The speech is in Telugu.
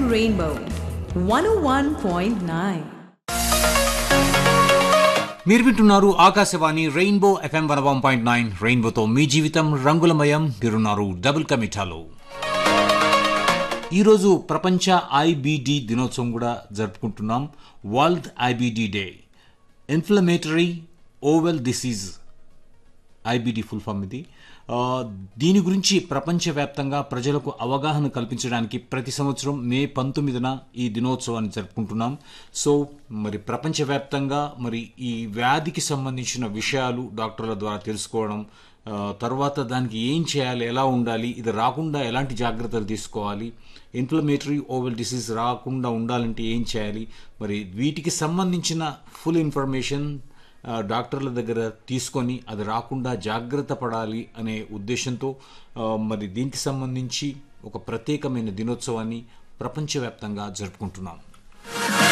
Rainbow 101.9. మీరు వింటున్నారు Akashvani rainbow FM one one point nine రెయిన్బోతో మీ జీవితం రంగులమయం మీరున్నారు డబుల్ కమిటాలో ఈరోజు ప్రపంచ ఐబిడి దినోత్సవం కూడా జరుపుకుంటున్నాం world IBD day inflammatory bowel disease IBD full form ఇది ఆ, దీని గురించి ప్రపంచవ్యాప్తంగా ప్రజలకు అవగాహన కల్పించడానికి ప్రతి సంవత్సరం మే పంతొమ్మిదిన ఈ దినోత్సవాన్ని జరుపుకుంటున్నాం సో మరి ప్రపంచవ్యాప్తంగా మరి ఈ వ్యాధికి సంబంధించిన విషయాలు డాక్టర్ల ద్వారా తెలుసుకోవడం ఆ, తర్వాత దానికి ఏం చేయాలి ఎలా ఉండాలి ఇది రాకుండా ఎలాంటి జాగ్రత్తలు తీసుకోవాలి ఇన్ఫ్లమేటరీ ఓవెల్ డిసీజ్ రాకుండా ఉండాలంటే ఏం చేయాలి మరి వీటికి సంబంధించిన ఫుల్ ఇన్ఫర్మేషన్ ఆ, డాక్టర్ల దగ్గర తీసుకొని అది రాకుండా జాగ్రత్త పడాలి అనే ఉద్దేశంతో ఆ, మరి దీనికి సంబంధించి ఒక ప్రత్యేకమైన దినోత్సవాన్ని ప్రపంచవ్యాప్తంగా జరుపుకుంటున్నాం